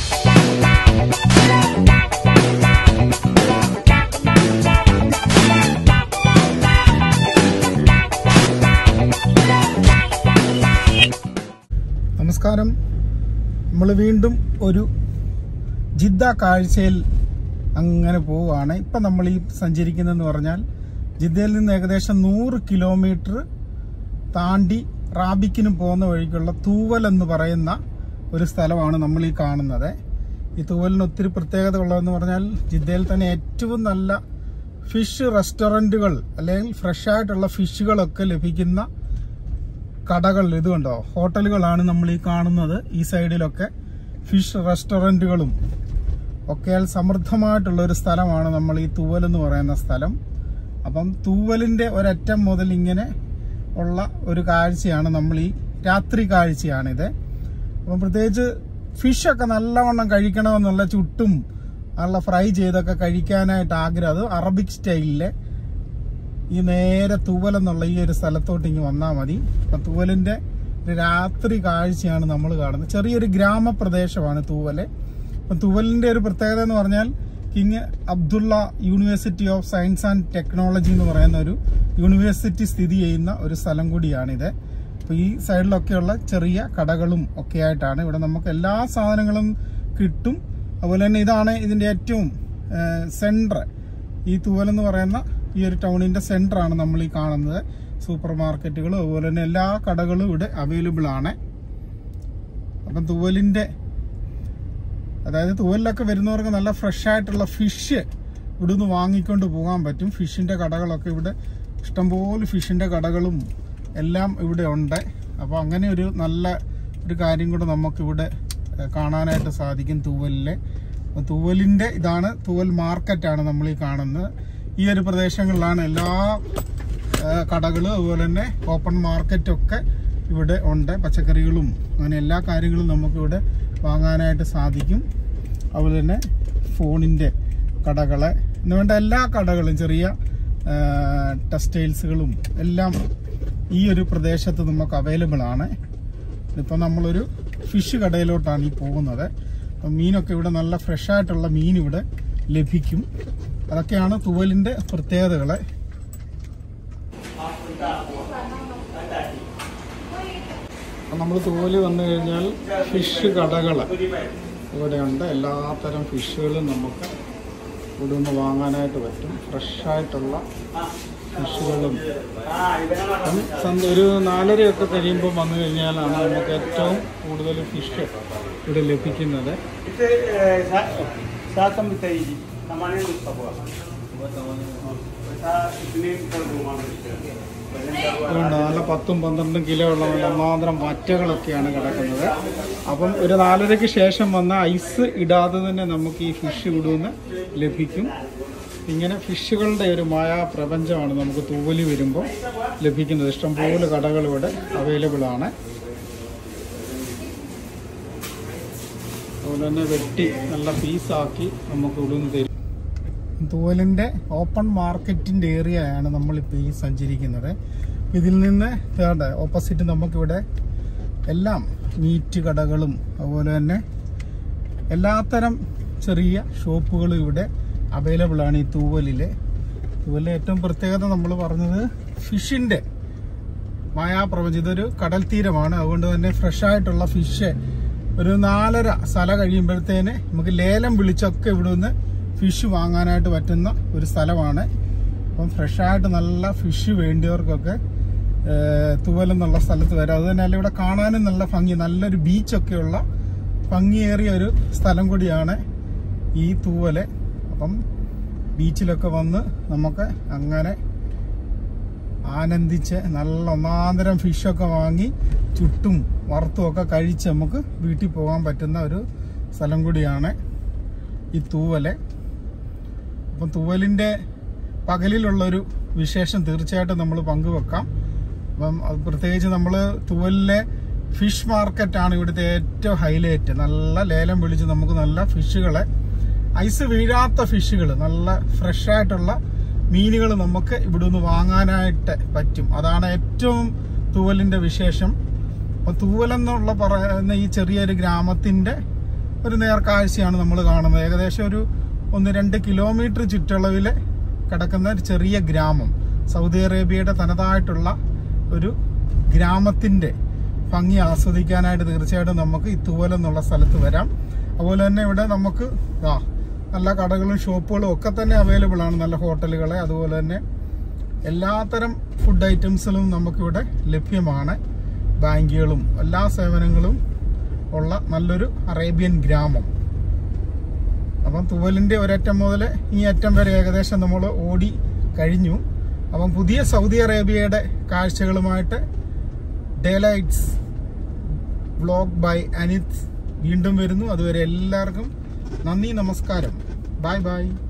നമസ്കാരം നമ്മൾ വീണ്ടും ഒരു ജിദ്ദ കാഴ്ചയിൽ അങ്ങനെ പോവുകയാണ് ഇപ്പം നമ്മൾ ഈ സഞ്ചരിക്കുന്നതെന്ന് പറഞ്ഞാൽ ജിദ്ദയിൽ നിന്ന് ഏകദേശം നൂറ് കിലോമീറ്റർ താണ്ടി റാബിക്കിന് പോകുന്ന വഴിക്കുള്ള തൂവൽ എന്ന് പറയുന്ന ഒരു സ്ഥലമാണ് നമ്മൾ ഈ കാണുന്നത് ഈ തൂവലിന് ഒത്തിരി പ്രത്യേകത ഉള്ളതെന്ന് പറഞ്ഞാൽ ജിദ്ദയിൽ തന്നെ ഏറ്റവും നല്ല ഫിഷ് റെസ്റ്റോറൻറ്റുകൾ അല്ലെങ്കിൽ ഫ്രഷ് ആയിട്ടുള്ള ഫിഷുകളൊക്കെ ലഭിക്കുന്ന കടകൾ ഇത് കണ്ടോ ഹോട്ടലുകളാണ് നമ്മൾ ഈ കാണുന്നത് ഈ സൈഡിലൊക്കെ ഫിഷ് റെസ്റ്റോറൻറ്റുകളും ഒക്കെയാൽ സമൃദ്ധമായിട്ടുള്ള ഒരു സ്ഥലമാണ് നമ്മൾ ഈ തൂവൽ എന്ന് പറയുന്ന സ്ഥലം അപ്പം തൂവലിന്റെ ഒരറ്റം മുതൽ ഇങ്ങനെ ഉള്ള ഒരു കാഴ്ചയാണ് നമ്മൾ ഈ രാത്രി കാഴ്ചയാണിത് അപ്പം പ്രത്യേകിച്ച് ഫിഷൊക്കെ നല്ലവണ്ണം കഴിക്കണമെന്നുള്ള ചുട്ടും നല്ല ഫ്രൈ ചെയ്തൊക്കെ കഴിക്കാനായിട്ട് ആഗ്രഹം അത് അറബിക് സ്റ്റൈലിലെ ഈ നേരെ തൂവൽ എന്നുള്ള ഈ ഒരു സ്ഥലത്തോട്ട് ഇങ്ങ് വന്നാൽ മതി അപ്പൊ തൂവലിന്റെ ഒരു രാത്രി കാഴ്ചയാണ് നമ്മൾ കാണുന്നത് ചെറിയൊരു ഗ്രാമപ്രദേശമാണ് തൂവല് അപ്പൊ തൂവലിന്റെ ഒരു പ്രത്യേകത എന്ന് പറഞ്ഞാൽ King Abdullah University of Science and Technology എന്ന് പറയുന്ന ഒരു യൂണിവേഴ്സിറ്റി സ്ഥിതി ചെയ്യുന്ന ഒരു സ്ഥലം കൂടിയാണിത് അപ്പൊ ഈ സൈഡിലൊക്കെയുള്ള ചെറിയ കടകളും ഒക്കെ ആയിട്ടാണ് ഇവിടെ നമുക്ക് എല്ലാ സാധനങ്ങളും കിട്ടും അതുപോലെ തന്നെ ഇതാണ് ഇതിന്റെ ഏറ്റവും സെന്റർ ഈ തൂവൽ എന്ന് പറയുന്ന ഈ ഒരു ടൗണിന്റെ സെന്റർ ആണ് നമ്മൾ ഈ കാണുന്നത് സൂപ്പർ മാർക്കറ്റുകളും അതുപോലെ തന്നെ എല്ലാ കടകളും ഇവിടെ അവൈലബിൾ ആണ് അപ്പം തൂവലിന്റെ അതായത് തൂവലിലൊക്കെ വരുന്നവർക്ക് നല്ല ഫ്രഷ് ആയിട്ടുള്ള ഫിഷ് ഇവിടുന്ന് വാങ്ങിക്കൊണ്ട് പോകാൻ പറ്റും ഫിഷിന്റെ കടകളൊക്കെ ഇവിടെ ഇഷ്ടംപോലെ ഫിഷിന്റെ കടകളും എല്ലാം ഇവിടെ ഉണ്ട് അപ്പോൾ അങ്ങനെ ഒരു നല്ല ഒരു കാര്യം കൂടെ നമുക്കിവിടെ ഏഹ്, കാണാനായിട്ട് സാധിക്കും തൂവലിലെ അപ്പൊ തൂവലിന്റെ ഇതാണ് തൂവൽ മാർക്കറ്റാണ് നമ്മൾ ഈ കാണുന്നത് ഈ ഒരു പ്രദേശങ്ങളിലാണ് എല്ലാ ഏഹ്, കടകളും അതുപോലെ തന്നെ ഓപ്പൺ മാർക്കറ്റൊക്കെ ഇവിടെ ഉണ്ട് പച്ചക്കറികളും അങ്ങനെ എല്ലാ കാര്യങ്ങളും നമുക്കിവിടെ വാങ്ങാനായിട്ട് സാധിക്കും അതുപോലെ തന്നെ ഫോണിൻ്റെ കടകള് എന്ന് വേണ്ട എല്ലാ കടകളും ചെറിയ ടെക്സ്റ്റൈൽസുകളും എല്ലാം ഈ ഒരു പ്രദേശത്ത് നമുക്ക് അവൈലബിൾ ആണ് ഇപ്പം നമ്മളൊരു ഫിഷ് കടയിലോട്ടാണ് ഈ പോകുന്നത് അപ്പം മീനൊക്കെ ഇവിടെ നല്ല ഫ്രഷ് ആയിട്ടുള്ള മീൻ ഇവിടെ ലഭിക്കും അതൊക്കെയാണ് തുവലിൻ്റെ പ്രത്യേകതകൾ നമ്മൾ തുവല് വന്നു കഴിഞ്ഞാൽ ഫിഷ് കടകൾ ഇവിടെയുണ്ട് എല്ലാത്തരം ഫിഷുകളും നമുക്ക് ഇവിടെ നിന്ന് വാങ്ങാനായിട്ട് പറ്റും ഫ്രഷ് ആയിട്ടുള്ള ഫിഷുകളും അപ്പം സന്ധ്യ- ഒരു നാലരയൊക്കെ കഴിയുമ്പോൾ വന്നു കഴിഞ്ഞാലാണ് നമുക്ക് ഏറ്റവും കൂടുതൽ ഫിഷ് ഇവിടെ ലഭിക്കുന്നത് Itu eh, sa- sasa mtaiji themanini nukta bora. Sa Isniin kalau rumah അതുകൊണ്ട് നല്ല പത്തും പന്ത്രണ്ടും കിലോ ഉള്ള നല്ല ഒന്നാന്തരം വറ്റകളൊക്കെയാണ് കിടക്കുന്നത് അപ്പം ഒരു നാലരയ്ക്ക് ശേഷം വന്ന ഐസ് ഇടാതെ തന്നെ നമുക്ക് ഈ ഫിഷ് ഇവിടുന്ന് ലഭിക്കും ഇങ്ങനെ ഫിഷുകളുടെ ഒരു മായാ പ്രപഞ്ചമാണ് നമുക്ക് തൂവലി വരുമ്പോൾ ലഭിക്കുന്നത് ഇഷ്ടംപോലെ കടകൾ ഇവിടെ അവൈലബിൾ ആണ് അതുപോലെ തന്നെ വെട്ടി നല്ല പീസാക്കി നമുക്ക് ഇവിടുന്ന് തരും തൂവലിൻ്റെ ഓപ്പൺ മാർക്കറ്റിൻ്റെ ഏരിയയാണ് നമ്മളിപ്പോൾ ഈ സഞ്ചരിക്കുന്നത് ഇതിൽ നിന്ന് വേണ്ട ഓപ്പോസിറ്റ് നമുക്കിവിടെ എല്ലാം മീറ്റ് കടകളും അതുപോലെ തന്നെ എല്ലാത്തരം ചെറിയ ഷോപ്പുകളും ഇവിടെ അവൈലബിൾ ആണ് ഈ തൂവലിൽ തൂവലിലെ ഏറ്റവും പ്രത്യേകത നമ്മൾ പറഞ്ഞത് ഫിഷിൻ്റെ മായാപ്രപഞ്ചം ഇതൊരു കടൽ തീരമാണ് അതുകൊണ്ട് തന്നെ ഫ്രഷ് ആയിട്ടുള്ള ഫിഷ് ഒരു നാലര സ്ഥല കഴിയുമ്പോഴത്തേന് നമുക്ക് ലേലം വിളിച്ചൊക്കെ ഇവിടെ നിന്ന് ഫിഷ് വാങ്ങാനായിട്ട് പറ്റുന്ന ഒരു സ്ഥലമാണ് അപ്പം ഫ്രഷ് ആയിട്ട് നല്ല ഫിഷ് വേണ്ടിയവർക്കൊക്കെ ഏഹ്, തുവൽ എന്നുള്ള സ്ഥലത്ത് വരാം അത് തന്നെ അല്ല ഇവിടെ കാണാനും നല്ല ഭംഗി നല്ലൊരു ബീച്ചൊക്കെയുള്ള ഭംഗിയേറിയ ഒരു സ്ഥലം കൂടിയാണ് ഈ തൂവല് അപ്പം ബീച്ചിലൊക്കെ വന്ന് നമുക്ക് അങ്ങനെ ആനന്ദിച്ച് നല്ല ഒന്നാന്തരം ഫിഷൊക്കെ വാങ്ങി ചുട്ടും വറുത്തും ഒക്കെ കഴിച്ച് നമുക്ക് വീട്ടിൽ പോകാൻ പറ്റുന്ന ഒരു സ്ഥലം കൂടിയാണ് ഈ തൂവല് അപ്പം തൂവലിൻ്റെ പകലിലുള്ളൊരു വിശേഷം തീർച്ചയായിട്ടും നമ്മൾ പങ്കുവെക്കാം അപ്പം അത് പ്രത്യേകിച്ച് നമ്മൾ തൂവലിലെ ഫിഷ് മാർക്കറ്റാണ് ഇവിടുത്തെ ഏറ്റവും ഹൈലൈറ്റ് നല്ല ലേലം വിളിച്ച് നമുക്ക് നല്ല ഫിഷുകളെ ഐസ് വീഴാത്ത ഫിഷുകൾ നല്ല ഫ്രഷ് ആയിട്ടുള്ള മീനുകൾ നമുക്ക് ഇവിടെ നിന്ന് വാങ്ങാനായിട്ട് പറ്റും അതാണ് ഏറ്റവും തൂവലിന്റെ വിശേഷം അപ്പൊ തൂവൽ എന്നുള്ള പറയുന്ന ഈ ചെറിയൊരു ഗ്രാമത്തിന്റെ ഒരു നേർക്കാഴ്ചയാണ് നമ്മൾ കാണുന്നത് ഏകദേശം ഒരു ഒന്ന് രണ്ട് കിലോമീറ്റർ ചുറ്റളവിൽ കിടക്കുന്ന ഒരു ചെറിയ ഗ്രാമം സൗദി അറേബ്യയുടെ തനതായിട്ടുള്ള ഒരു ഗ്രാമത്തിന്റെ ഭംഗി ആസ്വദിക്കാനായിട്ട് തീർച്ചയായിട്ടും നമുക്ക് ഇത്തുപോലെ എന്നുള്ള സ്ഥലത്ത് വരാം അതുപോലെ തന്നെ ഇവിടെ നമുക്ക് ആ നല്ല കടകളും ഷോപ്പുകളും ഒക്കെ തന്നെ അവൈലബിൾ ആണ് നല്ല ഹോട്ടലുകളെ അതുപോലെ തന്നെ എല്ലാത്തരം ഫുഡ് ഐറ്റംസുകളും നമുക്കിവിടെ ലഭ്യമാണ് ബാങ്കുകളും എല്ലാ സേവനങ്ങളും ഉള്ള നല്ലൊരു അറേബ്യൻ ഗ്രാമം അപ്പം തുവലിന്റെ ഒരറ്റം മുതൽ ഈ അറ്റം വരെ ഏകദേശം നമ്മൾ ഓടി കഴിഞ്ഞു അപ്പം പുതിയ സൗദി അറേബ്യയുടെ കാഴ്ചകളുമായിട്ട് ഡേലൈറ്റ്സ് വ്ലോഗ് ബൈ അനിത് വീണ്ടും വരുന്നു അതുവരെ എല്ലാവർക്കും നന്ദി നമസ്കാരം ബൈ ബൈ